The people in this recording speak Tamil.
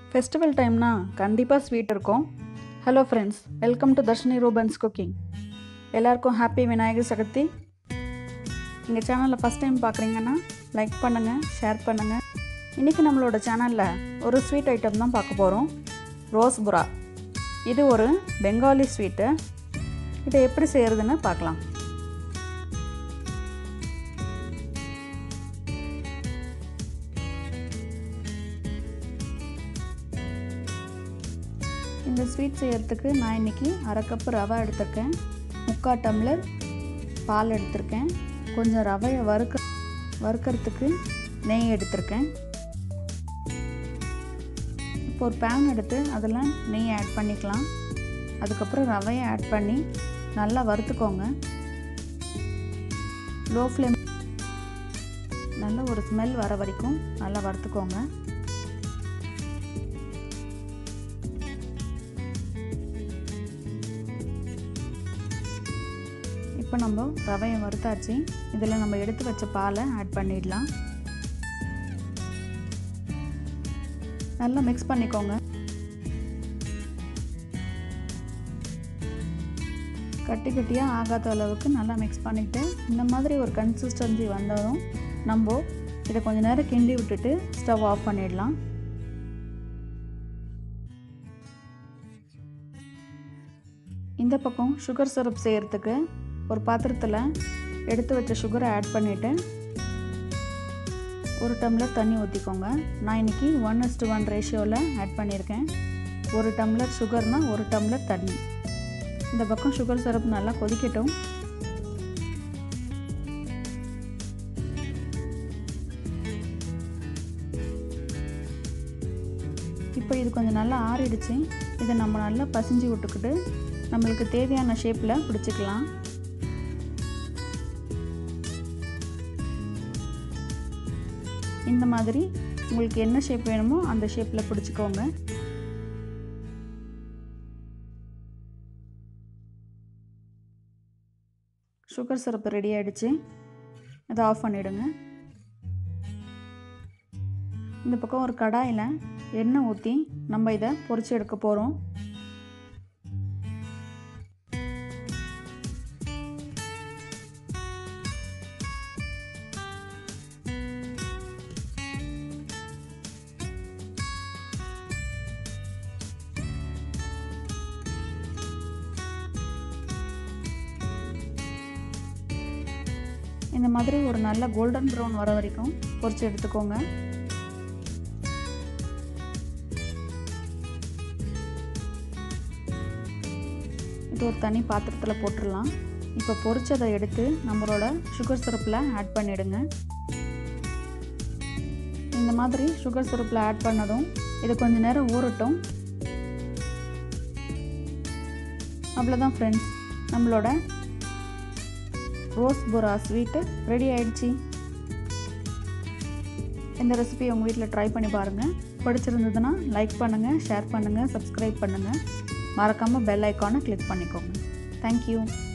ஃபெஸ்டிவல் டைம்னா கண்டிப்பாக ஸ்வீட் இருக்கும் hello friends welcome to Dharshini Ruban's cooking எல்லாருக்கும் ஹாப்பி விநாயகர் சதுர்த்தி எங்கள் சேனலில் ஃபஸ்ட் டைம் பார்க்குறீங்கன்னா லைக் பண்ணுங்கள் ஷேர் பண்ணுங்கள் இன்றைக்கி நம்மளோட சேனலில் ஒரு ஸ்வீட் ஐட்டம் தான் பார்க்க போகிறோம் ரோஸ் புரா இது ஒரு பெங்காலி ஸ்வீட்டு இதை எப்படி செய்கிறதுன்னு பார்க்கலாம் இந்த ஸ்வீட் செய்கிறதுக்கு நான் இன்றைக்கி அரை கப்பு ரவை எடுத்திருக்கேன் முக்கால் டம்ளர் பால் எடுத்திருக்கேன் கொஞ்சம் ரவையை வறுக்க வறுக்கிறதுக்கு நெய் எடுத்திருக்கேன் இப்போ ஒரு பேன் எடுத்து அதில் நெய் ஆட் பண்ணிக்கலாம் அதுக்கப்புறம் ரவையை ஆட் பண்ணி நல்லா வறுத்துக்கோங்க லோ ஃப்ளேம் நல்ல ஒரு ஸ்மெல் வர வரைக்கும் நல்லா வறுத்துக்கோங்க இப்போ நம்ம ரவையை வறுத்தாச்சு இதில் நம்ம எடுத்து வச்ச பாலை ஆட் பண்ணிடலாம் நல்லா மிக்ஸ் பண்ணிக்கோங்க கட்டி கட்டியாக ஆகாத அளவுக்கு நல்லா மிக்ஸ் பண்ணிவிட்டு இந்த மாதிரி ஒரு கன்சிஸ்டன்சி வந்ததும் நம்ம இதை கொஞ்சம் நேரம் கிண்டி விட்டுட்டு ஸ்டவ் ஆஃப் பண்ணிடலாம் இந்த பக்கம் சுகர் சிரப் செய்கிறதுக்கு ஒரு பாத்திரத்தில் எடுத்து வச்ச சுகரை ஆட் பண்ணிவிட்டு ஒரு டம்ளர் தண்ணி ஊற்றிக்கோங்க நான் இன்றைக்கி ஒன் இஸ்டு ஒன் ரேஷியோவில் ஆட் பண்ணியிருக்கேன் ஒரு டம்ளர் சுகர்னால் ஒரு டம்ளர் தண்ணி இந்த பக்கம் சுகர் சிரப் நல்லா கொதிக்கட்டும் இப்போ இது கொஞ்சம் நல்லா ஆறிடுச்சு இதை நம்ம நல்லா பசிஞ்சு விட்டுக்கிட்டு நம்மளுக்கு தேவையான ஷேப்பில் பிடிச்சிக்கலாம் இந்த மாதிரி உங்களுக்கு என்ன ஷேப் வேணுமோ அந்த ஷேப்பில் பிடிச்சிக்கோங்க சுகர் சிரப்பு ரெடி ஆகிடுச்சு அதை ஆஃப் பண்ணிவிடுங்க இந்த பக்கம் ஒரு கடாயில் எண்ணெய் ஊற்றி நம்ம இதை பொரிச்சு எடுக்க போகிறோம் இந்த மாதிரி ஒரு நல்ல கோல்டன் ப்ரௌன் வர வரைக்கும் பொரிச்சு எடுத்துக்கோங்க இது ஒரு தனி பாத்திரத்தில் போட்டுடலாம் இப்போ பொரிச்சதை எடுத்து நம்மளோட சுகர் சிரப்பில் ஆட் பண்ணிவிடுங்க இந்த மாதிரி சுகர் சிரப்பில் ஆட் பண்ணதும் இது கொஞ்சம் நேரம் ஊறட்டும் அவ்வளோதான் ஃப்ரெண்ட்ஸ் நம்மளோட ரோஸ் புரா ஸ்வீட்டு ரெடி ஆயிடுச்சு இந்த ரெசிபி உங்கள் வீட்டில் ட்ரை பண்ணி பாருங்கள் பிடிச்சிருந்ததுன்னா லைக் பண்ணுங்கள் ஷேர் பண்ணுங்கள் சப்ஸ்கிரைப் பண்ணுங்கள் மறக்காமல் பெல் ஐக்கானை கிளிக் பண்ணிக்கோங்க தேங்க்யூ